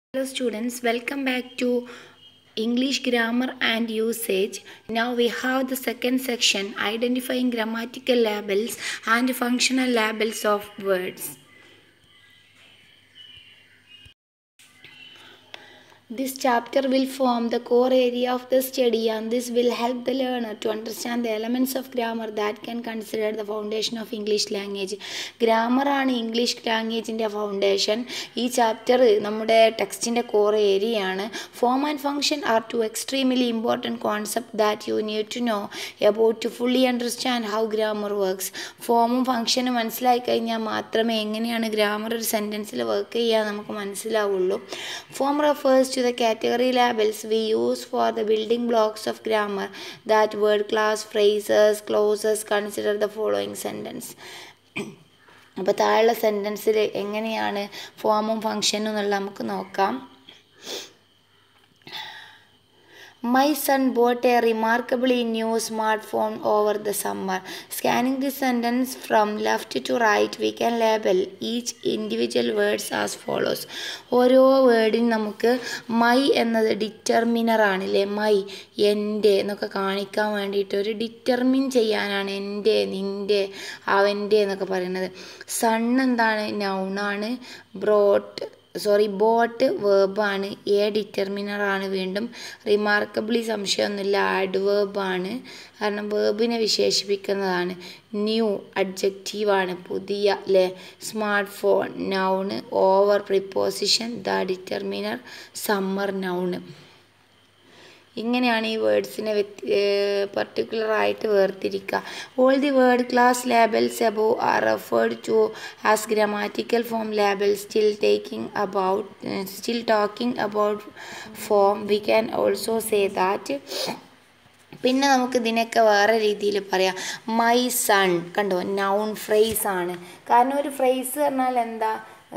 Hello students, welcome back to English grammar and usage. Now we have the second section identifying grammatical labels and functional labels of words. This chapter will form the core area of the study and this will help the learner to understand the elements of grammar that can consider the foundation of English language. Grammar ആണ് English ലാംഗ്വേജിൻ്റെ foundation ഈ chapter നമ്മുടെ ടെക്സ്റ്റിൻ്റെ core ഏരിയയാണ് form and function are two extremely important concept that you need to know about to fully understand how grammar works ഫോമും ഫങ്ഷനും മനസ്സിലായി കഴിഞ്ഞാൽ മാത്രമേ എങ്ങനെയാണ് ഗ്രാമർ ഒരു സെൻറ്റൻസിൽ വർക്ക് ചെയ്യുക നമുക്ക് മനസ്സിലാവുള്ളൂ form refers to the category labels we use for the building blocks of grammar that word class phrases clauses consider the following sentence അപ്പോൾ താഴെ സെൻറ്റൻസിൽ എങ്ങനെയാണ് ഫോമും ഫങ്ഷനും എന്നുള്ളത് നമുക്ക് നോക്കാം My son bought a remarkably new smartphone over the summer. Scanning this sentence from left to right, we can label each individual words as follows. ഓരോ വേർഡിനും നമുക്ക് my എന്നത് ഡിറ്റർമിനർ ആണല്ലേ മൈ എൻ്റെ എന്നൊക്കെ കാണിക്കാൻ വേണ്ടിയിട്ട് ഒരു ഡിറ്റർമിൻ ചെയ്യാനാണ് എൻ്റെ നിൻ്റെ അവൻ്റെ എന്നൊക്കെ പറയുന്നത് സൺ എന്താണ് നൗണാണ് ബ്രോട്ട് സോറി ബോട്ട് വേർബാണ് എ ഡിറ്റർമിനർ ആണ് വീണ്ടും റിമാർക്കബിളി സംശയമൊന്നുമില്ല ആഡ്വേർബാണ് കാരണം വേർബിനെ വിശേഷിപ്പിക്കുന്നതാണ് ന്യൂ അഡ്ജക്റ്റീവാണ് പുതിയ അല്ലേ smart phone noun over preposition the determiner summer noun ഇങ്ങനെയാണ് ഈ വേർഡ്സിനെ പർട്ടിക്കുലർ ആയിട്ട് വേർതിരിക്കുക all the word class labels above are referred to as grammatical form label still taking about still talking about form we can also say that പിന്നെ നമുക്ക് ഇതിനൊക്കെ വേറെ രീതിയിൽ പറയാം മൈ സൺ കണ്ടോ നൗൺ ഫ്രേസ് ആണ് കാരണം ഒരു ഫ്രേസ് പറഞ്ഞാൽ എന്താ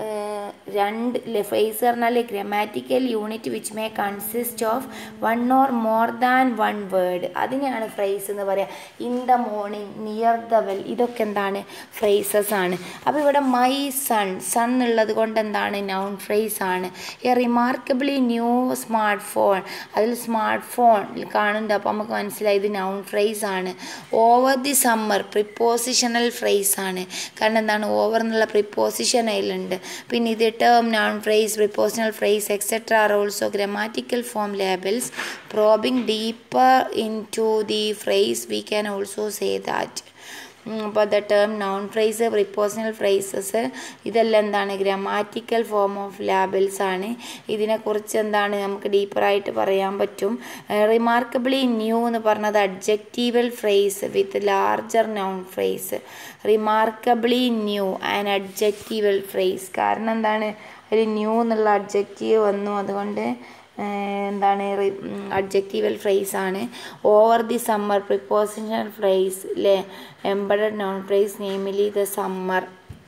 രണ്ട് ഫ്രേസ് പറഞ്ഞാൽ grammatical unit which may consist of one or more than one word അതിനെയാണ് ഫ്രേസ് എന്ന് പറയുക in the morning near the well ഇതൊക്കെ എന്താണ് ഫ്രേസസ് ആണ് അപ്പോൾ ഇവിടെ മൈ സൺ സൺ ഉള്ളത് കൊണ്ട് എന്താണ് നൗൺ ഫ്രേസ് ആണ് a remarkably new smart phone അതിൽ സ്മാർട്ട് ഫോൺ കാണുന്നുണ്ട് അപ്പോൾ നമുക്ക് മനസ്സിലായി ഇത് നൗൺ ഫ്രേസ് ആണ് over the summer prepositional phrase ആണ് കാരണം എന്താണ് ഓവർ എന്നുള്ള പ്രിപ്പോസിഷൻ അതിലുണ്ട് പിന്നെ ഇത് term noun phrase prepositional phrase etcetera are also grammatical form labels probing deeper into the phrase we can also say that അപ്പോൾ the term noun phrase prepositional phrases ഇതെല്ലാം എന്താണ് ഗ്രാമാറ്റിക്കൽ ഫോം ഓഫ് ലാബിൾസ് ആണ് ഇതിനെക്കുറിച്ച് എന്താണ് നമുക്ക് ഡീപ്പറായിട്ട് പറയാൻ പറ്റും റിമാർക്കബിളി new എന്ന് പറഞ്ഞത് adjectival phrase with larger noun phrase remarkably new and adjectival phrase കാരണം എന്താണ് ഒരു ന്യൂ എന്നുള്ള അഡ്ജക്റ്റീവ് വന്നു അതുകൊണ്ട് എന്താണ് അഡ്ജക്റ്റീവൽ ഫ്രേസ് ആണ് over the summer prepositional phrase അല്ലേ embedded noun phrase namely the summer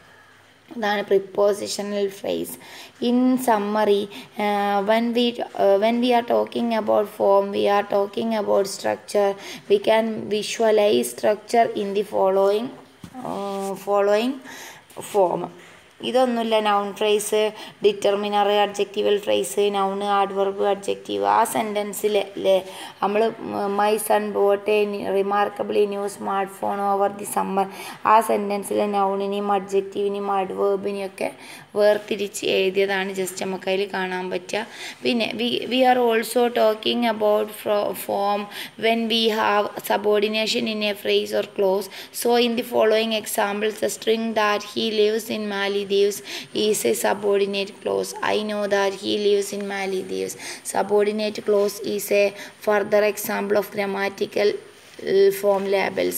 അതാണ് prepositional phrase in summary when we when we are talking about form we are talking about structure we can visualise structure in the following following form ഇതൊന്നുമില്ല noun phrase determiner adjectival phrase noun adverb adjective ആ സെൻറ്റൻസിൽ അല്ലേ നമ്മൾ my son bought a remarkably new smart phone over the summer ആ സെൻറ്റൻസിലെ നൗണിനെയും അഡ്ജക്റ്റീവിനെയും ആഡ്വേർബിനെയും ഒക്കെ വേർതിരിച്ച് എഴുതിയതാണ് ജസ്റ്റ് നമുക്ക് അതിൽ കാണാൻ പറ്റുക പിന്നെ we we are also talking about form when we have subordination in a phrase or clause so in the following examples the string that he lives in Mali Maldives is a subordinate clause. I know that he lives in Maldives. Subordinate clause is a further example of grammatical form labels.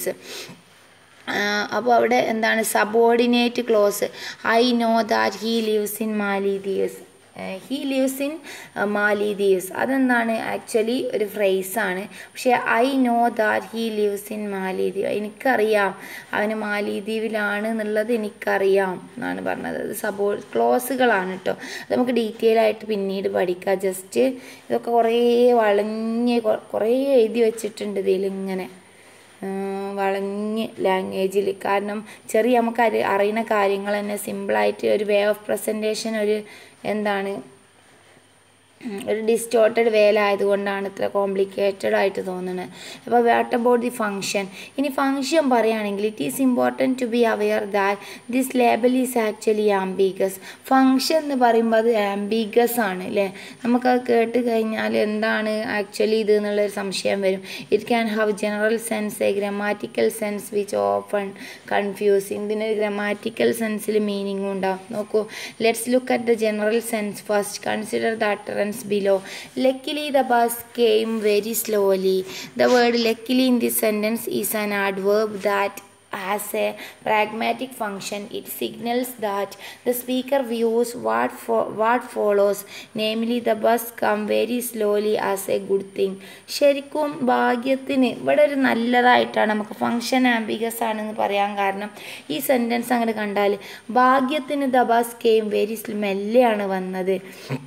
അപ്പോൾ അവിടെ എന്താണ് subordinate clause I know that he lives in Maldives he lives in Maldives അതെന്താണ് actually ഒരു ഫ്രേസാണ് പക്ഷേ I know that he lives in Malidweep എനിക്കറിയാം അവന് മാലിദ്വീപിലാണ് എന്നുള്ളത് എനിക്കറിയാം എന്നാണ് പറഞ്ഞത് അത് സബോ ക്ലോസുകളാണ് കേട്ടോ നമുക്ക് ഡീറ്റെയിൽ ആയിട്ട് പിന്നീട് പഠിക്കാം ജസ്റ്റ് ഇതൊക്കെ കുറേ വളഞ്ഞ് കുറേ എഴുതി വെച്ചിട്ടുണ്ട് ഇതിലിങ്ങനെ വളഞ്ഞ് ലാംഗ്വേജിൽ കാരണം ചെറിയ നമുക്ക് അറി അറിയുന്ന കാര്യങ്ങൾ തന്നെ സിമ്പിളായിട്ട് ഒരു വേ ഓഫ് പ്രസൻറ്റേഷൻ ഒരു എന്താണ് ഉം, ഒരു ഡിസ്റ്റോർട്ടഡ് വേല ആയതുകൊണ്ടാണ് ഇത്ര കോംപ്ലിക്കേറ്റഡ് ആയിട്ട് തോന്നുന്നത് അപ്പോൾ വാട്ട് അബൌട്ട് ദി ഫങ്ഷൻ ഇനി ഫങ്ഷൻ പറയുകയാണെങ്കിൽ it is important to be aware that this label is actually ambiguous function എന്ന് പറയുമ്പോൾ അത് ആംബിഗസ് ആണ് അല്ലേ നമുക്കത് കേട്ട് കഴിഞ്ഞാൽ എന്താണ് ആക്ച്വലി ഇത് എന്നുള്ളൊരു സംശയം വരും it can have general sense a grammatical sense which open confusing ഇതിന് ഗ്രമാറ്റിക്കൽ സെൻസിൽ മീനിങ് ഉണ്ടാവും നോക്കൂ let's look at the general sense first consider the utterance below. Luckily, the bus came very slowly. The word luckily in this sentence is an adverb that has a pragmatic function. It signals that the speaker views what, fo- what follows, namely the bus come very slowly as a good thing. ശരിക്കും ഭാഗ്യത്തിന് ഇവിടെ ഒരു നല്ലതായിട്ടാണ് നമുക്ക് function ambiguous ആണെന്ന് പറയാൻ കാരണം ഈ sentence അങ്ങനെ കണ്ടാൽ ഭാഗ്യത്തിന് ദ ബസ് കെയിം വെരി മെല്ലെയാണ് വന്നത്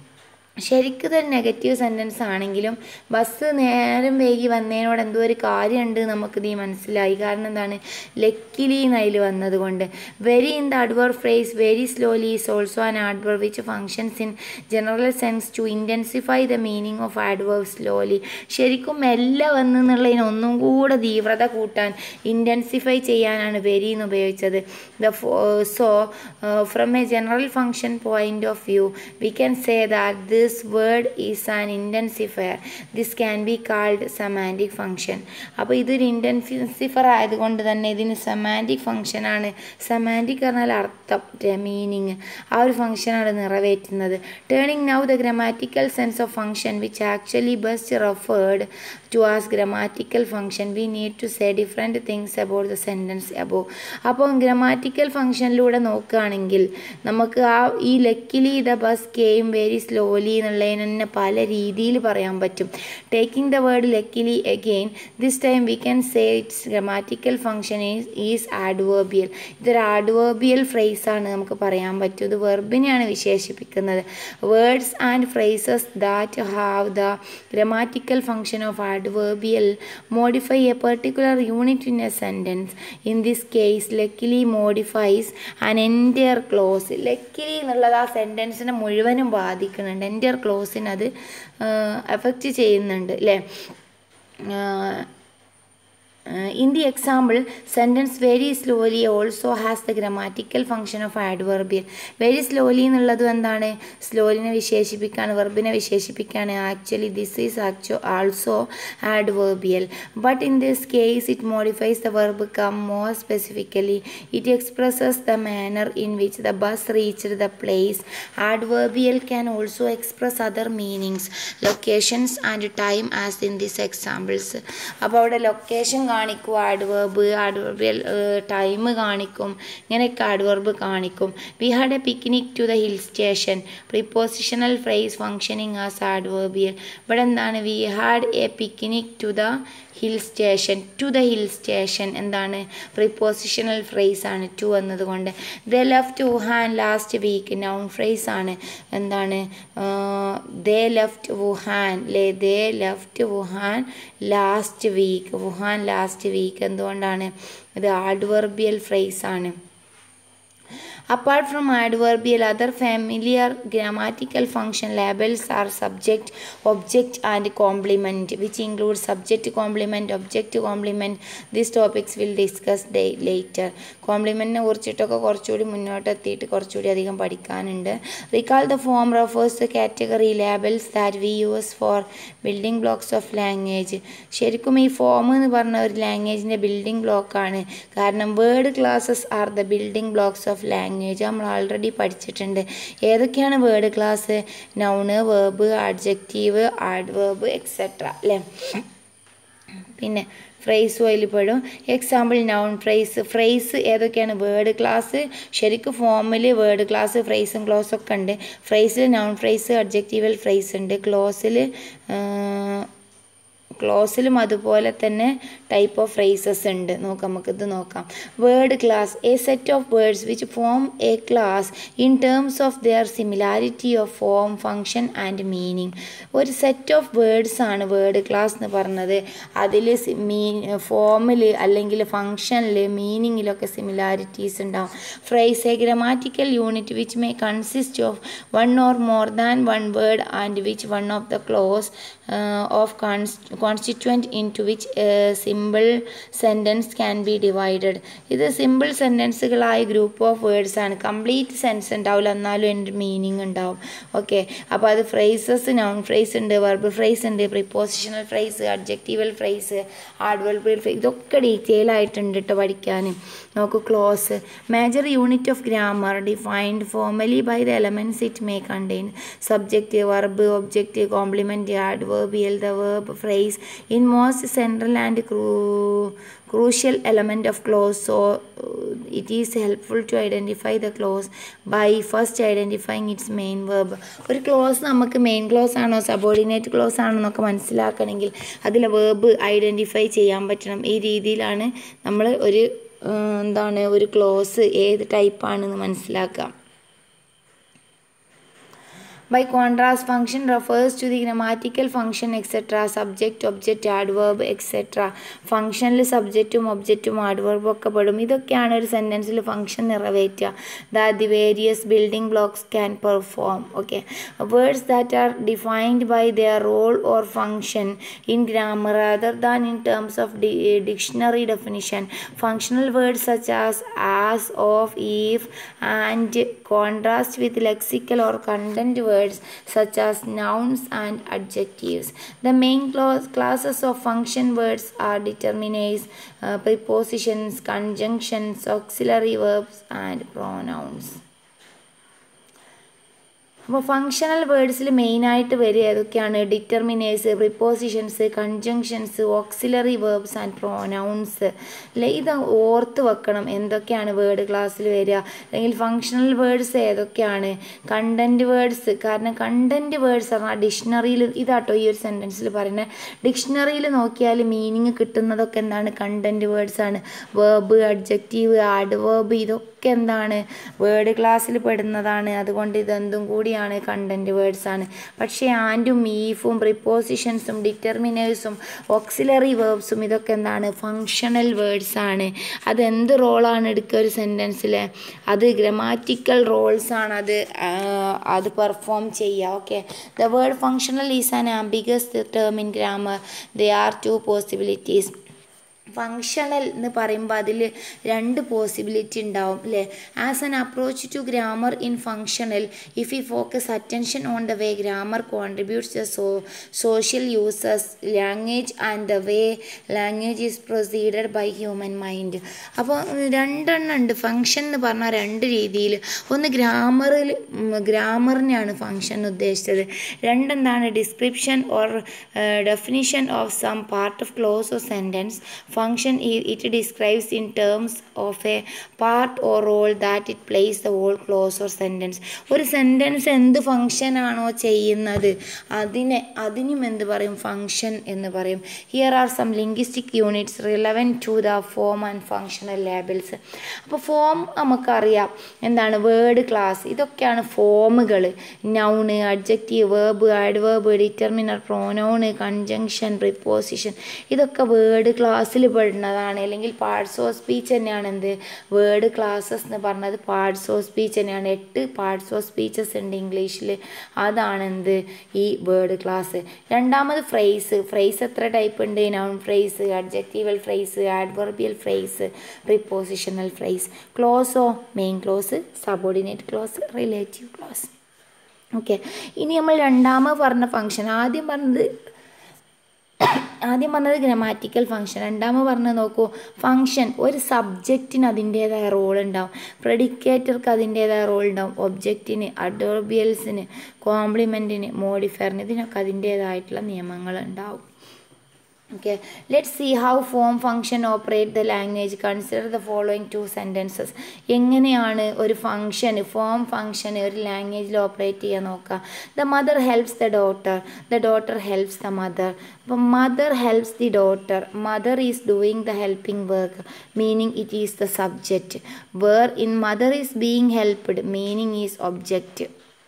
ശരിക്കും ഇതൊരു നെഗറ്റീവ് സെൻറ്റൻസ് ആണെങ്കിലും ബസ് നേരം വൈകി വന്നതിനോട് എന്തോ ഒരു കാര്യമുണ്ട് നമുക്ക് നീ മനസ്സിലായി കാരണം എന്താണ് ലക്കിലി എന്നതിൽ വന്നത് കൊണ്ട് very in the adverb phrase very slowly is also an adverb which functions in general sense to intensify the meaning of adverb slowly ശരിക്കും മെല്ലെ വന്ന് എന്നുള്ളതിന് ഒന്നും കൂടെ തീവ്രത കൂട്ടാൻ ഇൻറ്റൻസിഫൈ ചെയ്യാനാണ് വെരി എന്ന് ഉപയോഗിച്ചത് the so from a general function point of view we can say that this word is an intensifier this can be called semantic function അപ്പോൾ ഇതൊരു ഇൻറ്റൻസിഫർ ആയതുകൊണ്ട് തന്നെ ഇതിന് സെമാൻറ്റിക് ഫങ്ഷനാണ് സെമാൻറ്റിക് പറഞ്ഞാൽ അർത്ഥം മീനിങ് ആ ഒരു ഫങ്ഷനാണ് നിറവേറ്റുന്നത് turning now the grammatical sense of function which actually best referred to as grammatical function we need to say different things about the sentence above അപ്പോൾ ഗ്രമാറ്റിക്കൽ ഫങ്ഷനിലൂടെ നോക്കുകയാണെങ്കിൽ നമുക്ക് ആ ഈ luckily the bus came very slowly എന്നുള്ളതിന് തന്നെ പല രീതിയിൽ പറയാൻ പറ്റും taking the word luckily again this time we can say it's grammatical function is is adverbial ഇതൊരു ആഡ്വേർബിയൽ ഫ്രേസ് ആണ് നമുക്ക് പറയാൻ പറ്റും ഇത് വെർബിനെയാണ് വിശേഷിപ്പിക്കുന്നത് words and phrases that have the grammatical function of adverbial modify a particular unit in a sentence. In this case, luckily modifies an entire clause. luckily എന്നുള്ളത് ആ സെൻറ്റൻസിനെ മുഴുവനും ബാധിക്കുന്നുണ്ട് എൻറ്റയർ ക്ലോസിന് അത് എഫക്റ്റ് ചെയ്യുന്നുണ്ട് അല്ലേ Uh, in the example, sentence very slowly also has the grammatical function of adverbial. Very slowly എന്നുള്ളത് എന്താണ് സ്ലോലിനെ വിശേഷിപ്പിക്കാണ് വെർബിനെ വിശേഷിപ്പിക്കാണ് ആക്ച്വലി ദിസ് ഈസ് ആക്ച്വ also adverbial. But in this case, it modifies the verb come more specifically. It expresses the manner in which the bus reached the place. Adverbial can also express other meanings, locations and time as in these examples. അപ്പോൾ അവിടെ location കാണിക്കും adverb adverbial time കാണിക്കും ഇങ്ങനെയൊക്കെ adverb കാണിക്കും we had a picnic to the hill station prepositional phrase functioning as adverbial ഇവിടെ എന്താണ് we had a picnic to the hill station to the hill station എന്താണ് prepositional phrase ആണ് to എന്നതുകൊണ്ട് the left Wuhan last week noun phrase ആണ് എന്താണ് they left Wuhan ലേ they left Wuhan last week Wuhan last week എന്തുകൊണ്ടാണ് ഇത് adverbial phrase ആണ് Apart from adverbial, other familiar grammatical function labels are subject, object, and complement, which include subject complement, object complement. These topics will discuss day later. കോംപ്ലിമെൻറ്റിനെ കുറിച്ചിട്ടൊക്കെ കുറച്ചുകൂടി മുന്നോട്ട് എത്തിയിട്ട് കുറച്ചുകൂടി അധികം പഠിക്കാനുണ്ട് recall the form refers to category labels that we use for building blocks of language ശരിക്കും ഈ ഫോം എന്ന് പറഞ്ഞ ഒരു ലാംഗ്വേജിൻ്റെ ബിൽഡിംഗ് ബ്ലോക്കാണ് കാരണം word classes are the building blocks of language നമ്മൾ ആൾറെഡി പഠിച്ചിട്ടുണ്ട് ഏതൊക്കെയാണ് word class noun verb adjective adverb etcetera അല്ലേ പിന്നെ ഫ്രേസും അതിൽ പെടും എക്സാമ്പിൾ നൗൺ ഫ്രേസ് ഫ്രേസ് ഏതൊക്കെയാണ് വേർഡ് ക്ലാസ് ശരിക്കും ഫോമിൽ വേർഡ് ക്ലാസ് ഫ്രേസും ക്ലോസും ഒക്കെ ഉണ്ട് ഫ്രേസിൽ നൗൺ ഫ്രേസ് അഡ്ജക്റ്റീവൽ ഫ്രേസ് ഉണ്ട് ക്ലോസിൽ ക്ലോസിലും അതുപോലെ തന്നെ ടൈപ്പ് ഓഫ് ഫ്രേസസ് ഉണ്ട് നോക്കാം നമുക്കിത് നോക്കാം word class a set of words which form a class in terms of their similarity of form function and meaning ഒരു സെറ്റ് ഓഫ് വേർഡ്സ് ആണ് വേർഡ് ക്ലാസ് എന്ന് പറഞ്ഞത് അതിൽ മീ ഫോമിൽ അല്ലെങ്കിൽ ഫങ്ഷനിൽ മീനിങ്ങിലൊക്കെ സിമിലാരിറ്റീസ് ഉണ്ടാവും phrase a grammatical unit which may consist of one or more than one word and which one of the clause of constituent into which simple sentence can B divided ഇത് simple സെൻറ്റൻസുകളായ group of words ആണ് complete sense ഉണ്ടാവില്ല എന്നാലും എൻ്റെ meaning ഉണ്ടാവും okay അപ്പോൾ അത് phrases noun phrase ഉണ്ട് വെർബ് ഫ്രേസ് ഉണ്ട് prepositional phrase adjectival phrase adverbial phrase ഇതൊക്കെ ഡീറ്റെയിൽ ആയിട്ടുണ്ട് കേട്ടോ പഠിക്കാൻ നോക്കൂ clause major unit of grammar defined formally by the elements it may contain subject verb object complement adverbial the verb phrase in most central and crucial crucial element of clause so uh, it is helpful to identify the clause by first identifying its main verb ഒരു clause നമുക്ക് main clause ആണോ subordinate clause ആണോ എന്നൊക്കെ മനസ്സിലാക്കണമെങ്കിൽ അതിലെ verb identify ചെയ്യാൻ പറ്റണം ഈ രീതിയിലാണ് നമ്മൾ ഒരു എന്താണ് ഒരു ക്ലോസ് ഏത് ടൈപ്പാണെന്ന് മനസ്സിലാക്കാം By contrast, function refers to the grammatical function etc. subject, object, adverb, etc. ഫംഗ്ഷനിൽ സബ്ജക്റ്റും ഒബ്ജക്റ്റും ആഡ്വർബും ഒക്കെ പെടും ഇതൊക്കെയാണ് ഒരു സെൻറ്റൻസിൽ ഫംഗ്ഷൻ നിറവേറ്റുക that the various building blocks can perform okay words that are defined by their role or function in grammar other than in terms of dictionary definition functional words such as as of if and contrast with lexical or content word words such as nouns and adjectives. The main classes of function words are determinants, uh, prepositions, conjunctions, auxiliary verbs, and pronouns. അപ്പോൾ functional വേർഡ്സിൽ മെയിനായിട്ട് വരിക ഏതൊക്കെയാണ് determiners prepositions conjunctions auxiliary verbs and pronouns അല്ലെ ഇത് ഓർത്ത് വെക്കണം എന്തൊക്കെയാണ് വേർഡ് ക്ലാസ്സിൽ വരിക അല്ലെങ്കിൽ ഫങ്ഷണൽ വേർഡ്സ് ഏതൊക്കെയാണ് കണ്ടൻറ്റ് വേർഡ്സ് കാരണം കണ്ടൻറ്റ് വേർഡ്സ് പറഞ്ഞാൽ ഡിക്ഷണറിയിൽ ഇതാട്ടോ ഈ ഒരു സെൻറ്റൻസിൽ പറയുന്നത് ഡിക്ഷണറിയിൽ നോക്കിയാൽ മീനിങ് കിട്ടുന്നതൊക്കെ എന്താണ് കണ്ടൻറ്റ് വേർഡ്സ് ആണ് വേർബ് അഡ്ജക്റ്റീവ് ആഡ് വേർബ് ഇതൊക്കെ എന്താണ് വേർഡ് ക്ലാസ്സിൽ പെടുന്നതാണ് അതുകൊണ്ട് ഇതെന്തും കൂടിയാണ് കണ്ടൻറ്റ് വേർഡ്സ് ആണ് പക്ഷേ ആൻഡും ഈഫും പ്രിപ്പോസിഷൻസും ഡിറ്റർമിനേഴ്സും ഓക്സിലറി വേർബ്സും ഇതൊക്കെ എന്താണ് ഫങ്ഷണൽ വേർഡ്സ് ആണ് അത് എന്ത് റോളാണ് എടുക്കുക ഒരു സെൻറ്റൻസിൽ അത് ഗ്രമാറ്റിക്കൽ റോൾസ് ആണ് അത് അത് പെർഫോം ചെയ്യുക okay the word functional is an ambiguous term in grammar there are two possibilities functional എന്ന് പറയുമ്പോൾ അതിൽ രണ്ട് പോസിബിലിറ്റി ഉണ്ടാവും അല്ലേ as an approach to grammar in functional if you focus attention on the way grammar contributes the so social uses language and the way language is proceeded by human mind അപ്പോൾ രണ്ടെണ്ണം ഉണ്ട് function എന്ന് പറഞ്ഞാൽ രണ്ട് രീതിയിൽ ഒന്ന് ഗ്രാമറിൽ ഗ്രാമറിനെയാണ് function ഉദ്ദേശിച്ചത് രണ്ടെന്താണ് description or definition of some part of clause or sentence function it describes in terms of a part or role that it plays the whole clause or sentence ഒരു സെൻറ്റൻസ് എന്ത് ഫങ്ഷൻ ആണോ ചെയ്യുന്നത് അതിനെ അതിനും എന്ത് പറയും ഫങ്ഷൻ എന്ന് പറയും here are some linguistic units relevant to the form and functional labels അപ്പോൾ ഫോം നമുക്കറിയാം എന്താണ് വേർഡ് ക്ലാസ് ഇതൊക്കെയാണ് ഫോമുകൾ noun adjective verb adverb determiner pronoun conjunction preposition ഇതൊക്കെ വേർഡ് ക്ലാസ്സിൽ പെടുന്നതാണ് അല്ലെങ്കിൽ പാർട്സ് ഓഫ് സ്പീച്ച് തന്നെയാണ് എന്ത് വേർഡ് ക്ലാസ്സസ് എന്ന് പറഞ്ഞത് പാർട്സ് ഓഫ് സ്പീച്ച് തന്നെയാണ് എട്ട് പാർട്സ് ഓഫ് സ്പീച്ചസ് ഉണ്ട് ഇംഗ്ലീഷിൽ അതാണ് എന്ത് ഈ വേർഡ് ക്ലാസ് രണ്ടാമത് ഫ്രേസ് ഫ്രേസ് എത്ര ടൈപ്പ് ഉണ്ട് noun phrase adjectival phrase adverbial phrase prepositional phrase ക്ലോസോ main clause subordinate clause relative clause okay ഇനി നമ്മൾ രണ്ടാമത് പറഞ്ഞ ഫങ്ഷൻ ആദ്യം പറഞ്ഞത് ആദ്യം പറഞ്ഞത് ഗ്രമാറ്റിക്കൽ ഫങ്ഷൻ രണ്ടാമത് പറഞ്ഞത് നോക്കൂ ഫങ്ഷൻ ഒരു സബ്ജക്റ്റിന് അതിൻ്റേതായ റോൾ ഉണ്ടാവും പ്രെഡിക്കേറ്റർക്ക് അതിൻ്റേതായ റോൾ ഉണ്ടാവും ഒബ്ജക്റ്റിന് അഡോർബിയൽസിന് കോംപ്ലിമെൻറ്റിന് മോഡിഫയറിന് ഇതിനൊക്കെ അതിൻ്റേതായിട്ടുള്ള നിയമങ്ങൾ ഉണ്ടാവും Okay, let's see how form function operate the language. Consider the following two sentences. എങ്ങനെയാണ് ഒരു ഫങ്ഷൻ ഫോം ഫങ്ഷൻ ഒരു ലാംഗ്വേജിൽ ഓപ്പറേറ്റ് ചെയ്യാൻ നോക്കുക the mother helps the daughter the daughter helps the mother അപ്പം mother helps the daughter mother is doing the helping work meaning it is the subject where in mother is being helped meaning is object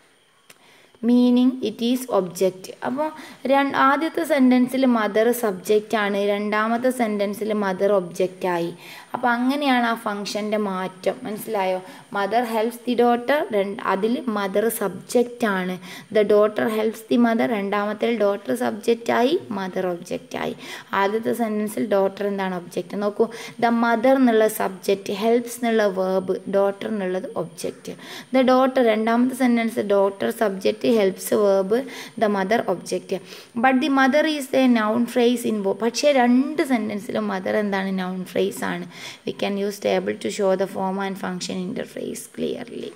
meaning it is object അപ്പോൾ രണ്ട് ആദ്യത്തെ സെൻറ്റൻസിൽ mother സബ്ജക്റ്റാണ് രണ്ടാമത്തെ സെൻറ്റൻസിൽ mother ഒബ്ജക്റ്റായി അപ്പോൾ അങ്ങനെയാണ് ആ ഫങ്ഷൻ്റെ മാറ്റം മനസ്സിലായോ മദർ ഹെൽപ്സ് ദി ഡോട്ടർ രണ്ട് അതിൽ മദർ സബ്ജക്റ്റാണ് the daughter helps the mother രണ്ടാമത്തെ ഡോട്ടർ സബ്ജക്റ്റായി മദർ ഒബ്ജക്റ്റായി ആദ്യത്തെ സെൻറ്റൻസിൽ ഡോട്ടർ എന്താണ് ഒബ്ജക്റ്റ് നോക്കൂ ദ മദർ എന്നുള്ള സബ്ജക്റ്റ് ഹെൽപ്സ് എന്നുള്ള വേർബ് ഡോട്ടർ എന്നുള്ളത് ഒബ്ജക്റ്റ് ദ ഡോട്ടർ രണ്ടാമത്തെ sentence daughter subject helps verb the mother object but the mother is a noun phrase in both പക്ഷേ രണ്ട് സെൻറ്റൻസിലും മദർ എന്താണ് നൗൺ ഫ്രേസ് ആണ് we can use table to show the form and function interface clearly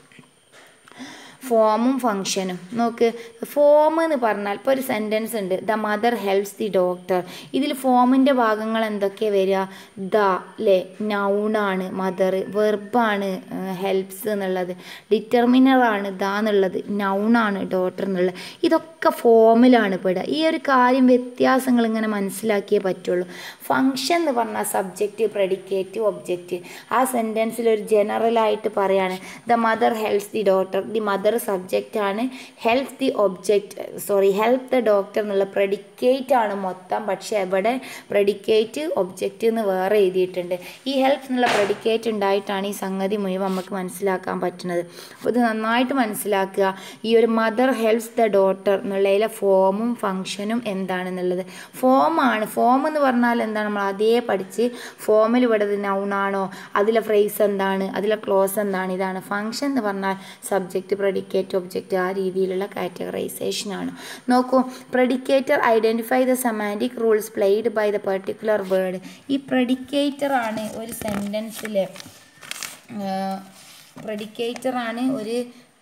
ഫോമും ഫങ്ഷനും നോക്ക് form എന്ന് പറഞ്ഞാൽ ഇപ്പോൾ ഒരു സെൻറ്റൻസ് ഉണ്ട് the mother helps the doctor ഇതിൽ ഫോമിൻ്റെ ഭാഗങ്ങൾ എന്തൊക്കെ വരിക ദ അല്ലേ നൗണാണ് മദർ വെർബാണ് ഹെൽപ്സ് എന്നുള്ളത് ഡിറ്റർമിനറാണ് ദ എന്നുള്ളത് നൗണാണ് ഡോട്ടർ എന്നുള്ളത് ഇതൊക്കെ ഫോമിലാണ് പെടുക ഈ ഒരു കാര്യം വ്യത്യാസങ്ങൾ ഇങ്ങനെ മനസ്സിലാക്കിയേ പറ്റുള്ളൂ ഫങ്ഷൻ എന്ന് പറഞ്ഞാൽ സബ്ജക്റ്റ് പ്രെഡിക്കേറ്റ് ഒബ്ജക്റ്റ് ആ സെൻറ്റൻസിൽ ഒരു ജനറലായിട്ട് പറയാണ് the mother helps the daughter the mother subject ആണ് help the object sorry help the doctor എന്നുള്ള പ്രെഡിക്കേറ്റ് ആണ് മൊത്തം പക്ഷേ ഇവിടെ പ്രെഡിക്കേറ്റ് ഒബ്ജക്റ്റ് എന്ന് വേറെ എഴുതിയിട്ടുണ്ട് ഈ ഹെൽപ്പ് എന്നുള്ള പ്രെഡിക്കേറ്റ് ഉണ്ടായിട്ടാണ് ഈ സംഗതി മുഴുവൻ നമുക്ക് മനസ്സിലാക്കാൻ പറ്റുന്നത് അപ്പോൾ ഇത് നന്നായിട്ട് മനസ്സിലാക്കുക ഈ ഒരു മദർ ഹെൽപ്സ് ദ ഡോട്ടർ എന്നുള്ളതിലെ ഫോമും ഫങ്ഷനും എന്താണെന്നുള്ളത് ഫോമാണ് ഫോം എന്ന് പറഞ്ഞാൽ എന്താണ് നമ്മൾ അതേ പഠിച്ച് ഫോമിൽ ഇവിടെ നൗണാണോ അതിലെ ഫ്രേസ് എന്താണ് അതിലെ ക്ലോസ് എന്താണ് ഇതാണ് ഫങ്ഷൻ എന്ന് പറഞ്ഞാൽ സബ്ജക്റ്റ് പ്രെഡിക്കേറ്റ് ഒബ്ജക്റ്റ് ആ രീതിയിലുള്ള കാറ്റഗറൈസേഷൻ ആണ് നോക്കൂ predicator identify the semantic rules played by the particular word ഈ പ്രെഡിക്കേറ്റർ ആണ് ഒരു സെൻറ്റൻസിൽ പ്രെഡിക്കേറ്റർ ആണ് ഒരു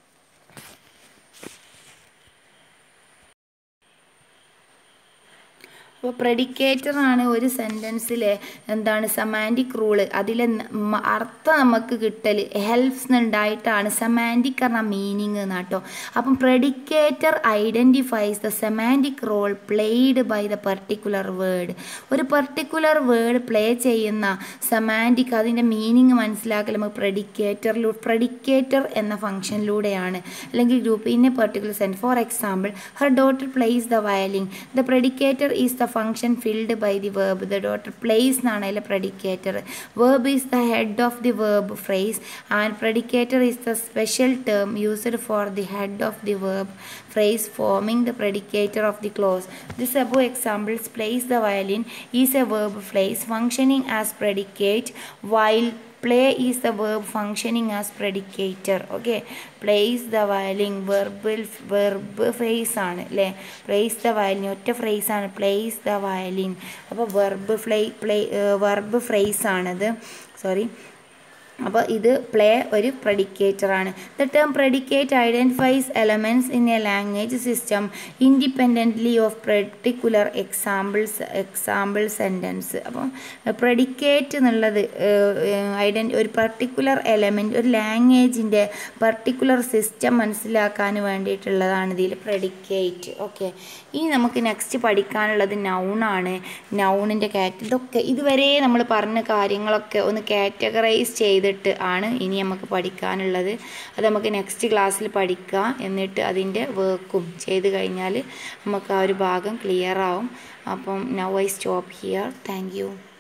അപ്പോൾ പ്രെഡിക്കേറ്റർ ആണ് ഒരു സെൻറ്റൻസിലെ എന്താണ് സെമാൻറ്റിക് റൂള് അതിലെ അർത്ഥം നമുക്ക് കിട്ടൽ ഹെൽപ്സ് ഉണ്ടായിട്ടാണ് സെമാൻറ്റിക് പറഞ്ഞ മീനിങ് എന്നാട്ടോ അപ്പം predicator identifies the semantic role played by the particular word ഒരു പെർട്ടിക്കുലർ വേർഡ് പ്ലേ ചെയ്യുന്ന സെമാൻറ്റിക് അതിൻ്റെ മീനിങ് മനസ്സിലാക്കൽ നമുക്ക് പ്രെഡിക്കേറ്ററിലൂടെ പ്രെഡിക്കേറ്റർ എന്ന ഫംഗ്ഷനിലൂടെയാണ് അല്ലെങ്കിൽ group in a particular sent for example her daughter plays the violin the predicator is the function filled by the verb the daughter plays എന്നാണ് അതിലെ predicator verb is the head of the verb phrase and predicator is the special term used for the head of the verb phrase forming the predicator of the clause. This above examples place the violin is a verb phrase functioning as predicate while play is the verb functioning as predicator okay place the violin verbal verb phrase ആണ് അല്ലേ place the violin ഒറ്റ phrase ആണ് place the violin അപ്പോൾ verb play play verb phrase ആണത് sorry അപ്പോൾ ഇത് play ഒരു predicator ആണ് the term predicate identifies elements in a language system independently of particular examples example sentence അപ്പം പ്രഡിക്കേറ്റ് എന്നുള്ളത് ഐഡൻ ഒരു പർട്ടിക്കുലർ എലമെൻറ്റ് ഒരു ലാംഗ്വേജിൻ്റെ പർട്ടിക്കുലർ സിസ്റ്റം മനസ്സിലാക്കാൻ വേണ്ടിയിട്ടുള്ളതാണ് ഇതിൽ പ്രഡിക്കേറ്റ് ഓക്കെ ഇനി നമുക്ക് നെക്സ്റ്റ് പഠിക്കാനുള്ളത് നൗണാണ് നൗണിൻ്റെ കാറ്റ് ഇതൊക്കെ ഇതുവരെ നമ്മൾ പറഞ്ഞ കാര്യങ്ങളൊക്കെ ഒന്ന് കാറ്റഗറൈസ് ചെയ്തിട്ട് ആണ് ഇനി നമുക്ക് പഠിക്കാനുള്ളത് അത് നമുക്ക് നെക്സ്റ്റ് ക്ലാസ്സിൽ പഠിക്കുക എന്നിട്ട് അതിൻ്റെ വർക്കും ചെയ്ത് കഴിഞ്ഞാൽ നമുക്ക് ആ ഒരു ഭാഗം ക്ലിയർ ആവും അപ്പം now I stop here thank U